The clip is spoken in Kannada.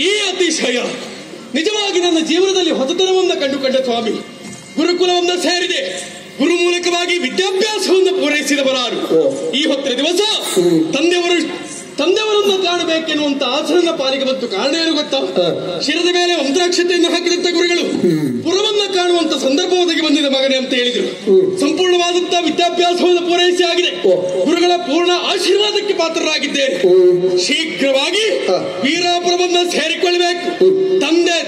ಈ ಅತಿಶಯ ನಿಜವಾಗಿ ನನ್ನ ಜೀವನದಲ್ಲಿ ಹೊಸತನವನ್ನ ಕಂಡುಕೊಂಡ ಸ್ವಾಮಿ ಗುರುಕುಲವನ್ನ ಸೇರಿದೆ ಗುರು ಮೂಲಕವಾಗಿ ವಿದ್ಯಾಭ್ಯಾಸವನ್ನು ಪೂರೈಸಿದವರಾರು ಈ ಹೊತ್ತಿನ ದಿವಸ ತಂದೆಯವರು ತಂದೆಯವರನ್ನ ಕಾಣಬೇಕೆನ್ನುವಂತ ಆಚರಣ ಪಾಲಿಗೆ ಬಂತು ಕಾರಣ ಏನು ಗೊತ್ತಾ ಶಿರದ ಮೇಲೆ ಮಂತ್ರಾಕ್ಷತೆಯನ್ನು ಹಾಕಿದಂತ ಗುರುಗಳು ಪುರವನ್ನ ಕಾಣುವಂತ ಸಂದರ್ಭ ಒದಗಿ ಬಂದಿದೆ ಮಗನೇ ಅಂತ ಹೇಳಿದ್ರು ಸಂಪೂರ್ಣವಾದಂತಹ ವಿದ್ಯಾಭ್ಯಾಸವನ್ನು ಪೂರೈಸಿ ಆಗಿದೆ ಗುರುಗಳ ಪೂರ್ಣ ಆಶೀರ್ವಾದಕ್ಕೆ ಪಾತ್ರರಾಗಿದ್ದೇನೆ ಶೀಘ್ರವಾಗಿ ವೀರಾಪುರವನ್ನ ಸೇರಿಕೊಳ್ಳಬೇಕು ತಂದೆ